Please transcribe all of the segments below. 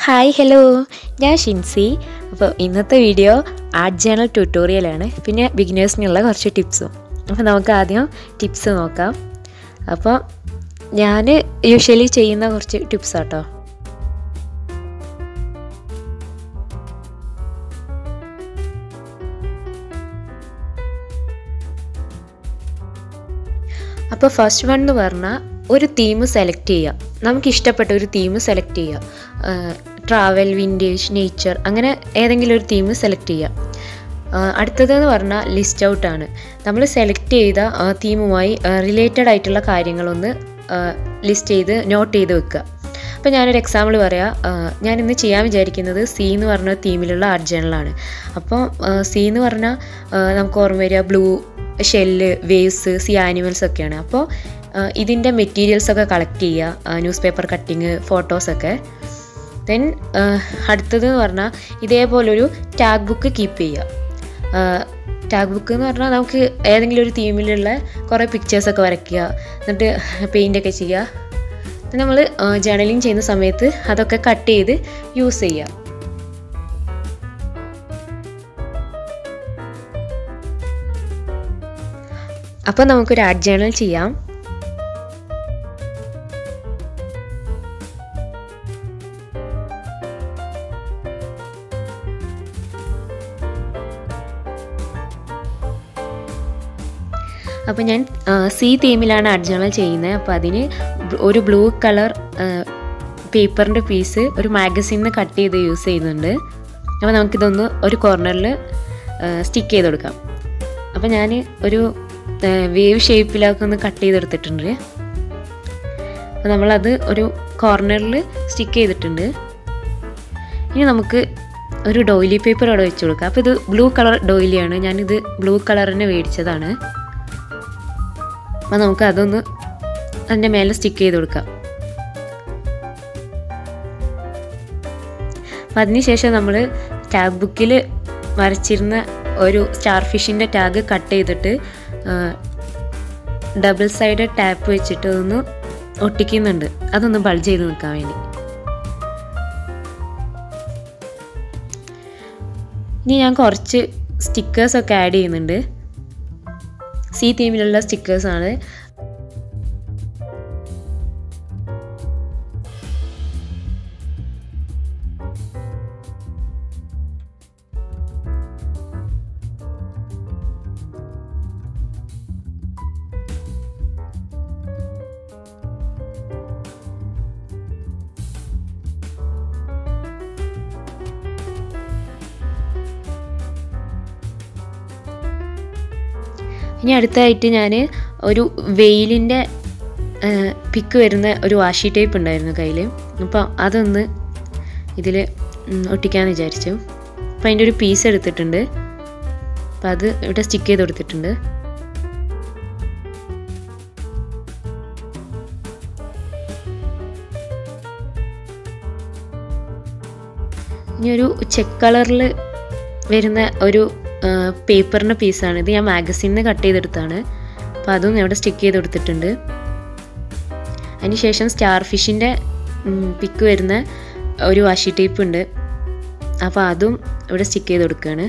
hi hello ഞാൻ ഷിൻസി അപ്പോൾ ഇന്നത്തെ വീഡിയോ ആർട്ട് ജേണൽ ട്യൂട്ടോറിയലാണ് പിന്നെ ബിഗിനേഴ്സിനുള്ള കുറച്ച് ടിപ്സും അപ്പോൾ നമുക്ക് ആദ്യം ടിപ്സ് നോക്കാം അപ്പോൾ ഞാൻ യൂഷ്വലി ചെയ്യുന്ന കുറച്ച് ടിപ്സ് ആട്ടോ അപ്പോൾ ഫസ്റ്റ് വൺ എന്ന് പറഞ്ഞാൽ ഒരു തീം സെലക്ട് ചെയ്യുക നമുക്ക് ഇഷ്ടപ്പെട്ട ഒരു തീം സെലക്ട് ചെയ്യുക ട്രാവൽ വിൻറ്റേജ് നേച്ചർ അങ്ങനെ ഏതെങ്കിലും ഒരു തീം സെലക്ട് ചെയ്യുക അടുത്തതെന്ന് പറഞ്ഞാൽ ലിസ്റ്റ് ഔട്ടാണ് നമ്മൾ സെലക്ട് ചെയ്ത തീമുമായി റിലേറ്റഡ് ആയിട്ടുള്ള കാര്യങ്ങളൊന്ന് ലിസ്റ്റ് ചെയ്ത് നോട്ട് ചെയ്ത് വെക്കുക അപ്പോൾ ഞാനൊരു എക്സാമ്പിൾ പറയാം ഞാൻ ഇന്ന് ചെയ്യാൻ വിചാരിക്കുന്നത് സി എന്ന് പറഞ്ഞ തീമിലുള്ള ആർട്ട് ജേണലാണ് അപ്പോൾ സി എന്ന് പറഞ്ഞാൽ നമുക്ക് ഓർമ്മ വരിക blue shell waves sea animals ഒക്കെയാണ് അപ്പോൾ ഇതിൻ്റെ മെറ്റീരിയൽസ് ഒക്കെ കളക്ട് ചെയ്യുക ന്യൂസ് പേപ്പർ കട്ടിങ് ഫോട്ടോസൊക്കെ ദെൻ അടുത്തത് എന്ന് പറഞ്ഞാൽ ഇതേപോലൊരു ടാഗ് ബുക്ക് കീപ്പ് ചെയ്യുക ടാഗ് ബുക്ക് എന്ന് പറഞ്ഞാൽ നമുക്ക് ഏതെങ്കിലും ഒരു തീമിലുള്ള കുറേ പിക്ചേഴ്സൊക്കെ വരയ്ക്കുക എന്നിട്ട് പെയിൻ്റൊക്കെ ചെയ്യുക നമ്മൾ ജേണലിങ് ചെയ്യുന്ന സമയത്ത് അതൊക്കെ കട്ട് ചെയ്ത് യൂസ് ചെയ്യുക അപ്പോൾ നമുക്കൊരു ആർട്ട് ജേണൽ ചെയ്യാം അപ്പോൾ ഞാൻ സി തീമിലാണ് ആർട്ട് ജേണൽ ചെയ്യുന്നത് അപ്പോൾ അതിന് ഒരു ബ്ലൂ കളർ പേപ്പറിൻ്റെ പീസ് ഒരു മാഗസീനിൽ കട്ട് ചെയ്ത് യൂസ് ചെയ്യുന്നുണ്ട് അപ്പോൾ നമുക്കിതൊന്ന് ഒരു കോർണറിൽ സ്റ്റിക്ക് ചെയ്ത് കൊടുക്കാം അപ്പോൾ ഞാൻ ഒരു വേവ് ഷേപ്പിലൊക്കെ ഒന്ന് കട്ട് ചെയ്തെടുത്തിട്ടുണ്ട് അപ്പോൾ നമ്മളത് ഒരു കോർണറിൽ സ്റ്റിക്ക് ചെയ്തിട്ടുണ്ട് ഇനി നമുക്ക് ഒരു ഡോയിലി പേപ്പർ അവിടെ വെച്ച് കൊടുക്കാം അപ്പോൾ ഇത് ബ്ലൂ കളർ ഡോയിലിയാണ് ഞാനിത് ബ്ലൂ കളറിന് മേടിച്ചതാണ് അപ്പോൾ നമുക്ക് അതൊന്ന് അതിൻ്റെ മേലെ സ്റ്റിക്ക് ചെയ്ത് കൊടുക്കാം അപ്പം അതിനുശേഷം നമ്മൾ ടാഗ് ബുക്കിൽ വരച്ചിരുന്ന ഒരു സ്റ്റാർ ഫിഷിൻ്റെ ടാഗ് കട്ട് ചെയ്തിട്ട് ഡബിൾ സൈഡ് ടാപ്പ് വെച്ചിട്ട് ഒന്ന് ഒട്ടിക്കുന്നുണ്ട് അതൊന്ന് ബൾജ് ചെയ്ത് നിൽക്കാൻ വേണ്ടി ഇനി ഞാൻ കുറച്ച് സ്റ്റിക്കേഴ്സൊക്കെ ആഡ് ചെയ്യുന്നുണ്ട് സി തീമിലുള്ള സ്റ്റിക്കേഴ്സാണ് ഇനി അടുത്തായിട്ട് ഞാൻ ഒരു വെയിലിൻ്റെ പിക്ക് വരുന്ന ഒരു വാഷി ടേപ്പ് ഉണ്ടായിരുന്നു കയ്യിൽ അപ്പോൾ അതൊന്ന് ഇതിൽ ഒട്ടിക്കാമെന്ന് വിചാരിച്ചു അപ്പോൾ അതിൻ്റെ ഒരു പീസ് എടുത്തിട്ടുണ്ട് അപ്പോൾ അത് ഇവിടെ സ്റ്റിക്ക് ചെയ്ത് കൊടുത്തിട്ടുണ്ട് ഇനി ഒരു ചെക്ക് കളറിൽ വരുന്ന ഒരു പേപ്പറിൻ്റെ പീസാണ് ഇത് ഞാൻ മാഗസീനിൽ കട്ട് ചെയ്തെടുത്താണ് അപ്പോൾ അതും ഇവിടെ സ്റ്റിക്ക് ചെയ്ത് കൊടുത്തിട്ടുണ്ട് അതിന് ശേഷം സ്റ്റാർ ഫിഷിൻ്റെ പിക്ക് വരുന്ന ഒരു വാഷി ടേപ്പ് ഉണ്ട് അപ്പോൾ അതും ഇവിടെ സ്റ്റിക്ക് ചെയ്ത് കൊടുക്കുകയാണ്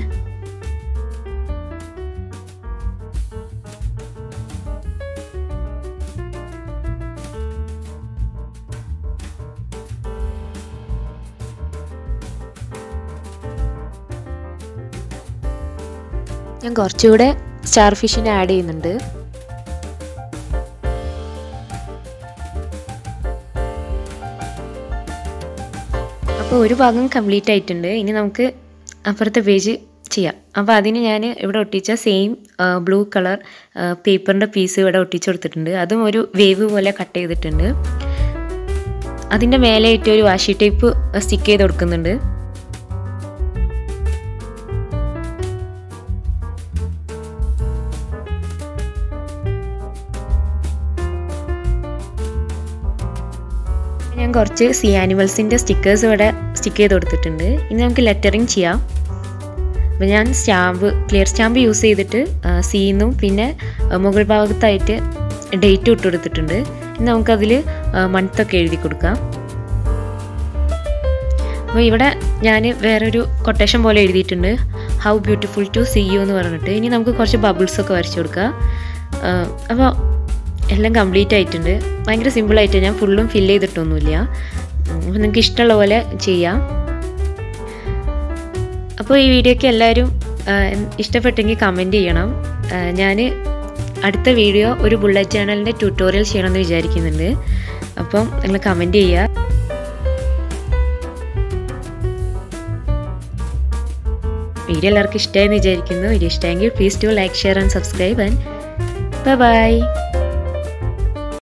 ഞാൻ കുറച്ചുകൂടെ സ്റ്റാർ ഫിഷിനെ ആഡ് ചെയ്യുന്നുണ്ട് അപ്പോൾ ഒരു ഭാഗം കംപ്ലീറ്റ് ആയിട്ടുണ്ട് ഇനി നമുക്ക് അപ്പുറത്തെ പേജ് ചെയ്യാം അപ്പോൾ അതിന് ഞാൻ ഇവിടെ ഒട്ടിച്ച സെയിം ബ്ലൂ കളർ പേപ്പറിൻ്റെ പീസ് ഇവിടെ ഒട്ടിച്ചു കൊടുത്തിട്ടുണ്ട് അതും ഒരു വേവ് പോലെ കട്ട് ചെയ്തിട്ടുണ്ട് അതിൻ്റെ മേലെയായിട്ട് ഒരു വാഷി ടേപ്പ് സ്റ്റിക്ക് ചെയ്ത് കൊടുക്കുന്നുണ്ട് ഞാൻ കുറച്ച് സി ആനിമൽസിൻ്റെ സ്റ്റിക്കേഴ്സ് ഇവിടെ സ്റ്റിക്ക് ചെയ്ത് കൊടുത്തിട്ടുണ്ട് ഇനി നമുക്ക് ലെറ്ററിങ് ചെയ്യാം അപ്പോൾ ഞാൻ സ്റ്റാമ്പ് ക്ലിയർ സ്റ്റാമ്പ് യൂസ് ചെയ്തിട്ട് സീന്നും പിന്നെ മുകൾ ഭാഗത്തായിട്ട് ഡേറ്റ് ഇട്ട് കൊടുത്തിട്ടുണ്ട് ഇനി നമുക്കതിൽ മൺത്തൊക്കെ എഴുതി കൊടുക്കാം അപ്പോൾ ഇവിടെ ഞാൻ വേറൊരു കൊട്ടേഷൻ പോലെ എഴുതിയിട്ടുണ്ട് how beautiful to see you എന്ന് പറഞ്ഞിട്ട് ഇനി നമുക്ക് കുറച്ച് ബബിൾസ് ഒക്കെ വരച്ചു കൊടുക്കാം അപ്പോൾ എല്ലാം കംപ്ലീറ്റ് ആയിട്ടുണ്ട് ഭയങ്കര സിമ്പിളായിട്ട് ഞാൻ ഫുള്ളും ഫില്ല് ചെയ്തിട്ടൊന്നുമില്ല അപ്പോൾ നിങ്ങൾക്ക് ഇഷ്ടമുള്ള പോലെ ചെയ്യാം അപ്പോൾ ഈ വീഡിയോയ്ക്ക് എല്ലാവരും ഇഷ്ടപ്പെട്ടെങ്കിൽ കമൻറ്റ് ചെയ്യണം ഞാൻ അടുത്ത വീഡിയോ ഒരു ബുള്ളറ്റ് ചാനലിൻ്റെ ട്യൂട്ടോറിയൽ ചെയ്യണമെന്ന് വിചാരിക്കുന്നുണ്ട് അപ്പം നിങ്ങൾ കമൻറ്റ് ചെയ്യുക വീഡിയോ എല്ലാവർക്കും ഇഷ്ടമായെന്ന് വിചാരിക്കുന്നു വീഡിയോ ഇഷ്ടമെങ്കിൽ please do like share and subscribe and bye by